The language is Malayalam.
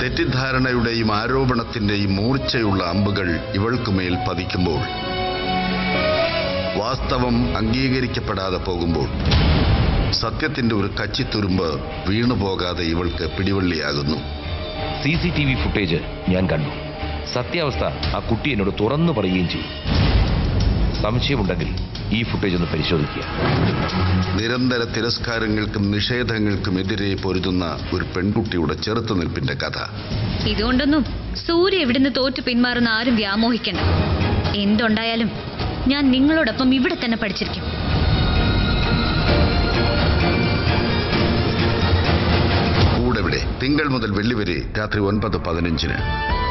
തെറ്റിദ്ധാരണയുടെയും ആരോപണത്തിന്റെയും മൂർച്ചയുള്ള അമ്പുകൾ ഇവൾക്കുമേൽ പതിക്കുമ്പോൾ വാസ്തവം അംഗീകരിക്കപ്പെടാതെ പോകുമ്പോൾ സത്യത്തിന്റെ ഒരു കച്ചിത്തുരുമ്പ് വീണുപോകാതെ ഇവൾക്ക് പിടിവള്ളിയാകുന്നു C C T V footage ഞാൻ കണ്ടു സത്യാവസ്ഥ ആ കുട്ടി എന്നോട് തുറന്നു പറയുകയും ചെയ്തു സംശയമുണ്ടെങ്കിൽ ഈ ഫുട്ടേജ് ഒന്ന് പരിശോധിക്കുക നിരന്തര തിരസ്കാരങ്ങൾക്കും നിഷേധങ്ങൾക്കും എതിരെ പൊരുതുന്ന ഒരു പെൺകുട്ടിയുടെ ചെറുത്തുനിൽപ്പിന്റെ കഥ ഇതുകൊണ്ടൊന്നും സൂര്യ ഇവിടുന്ന് തോറ്റു പിന്മാറുന്ന ആരും വ്യാമോഹിക്കണ്ട എന്തുണ്ടായാലും ഞാൻ നിങ്ങളോടൊപ്പം ഇവിടെ തന്നെ പഠിച്ചിരിക്കും കൂടെവിടെ തിങ്കൾ മുതൽ വെള്ളി വരെ രാത്രി ഒൻപത് പതിനഞ്ചിന്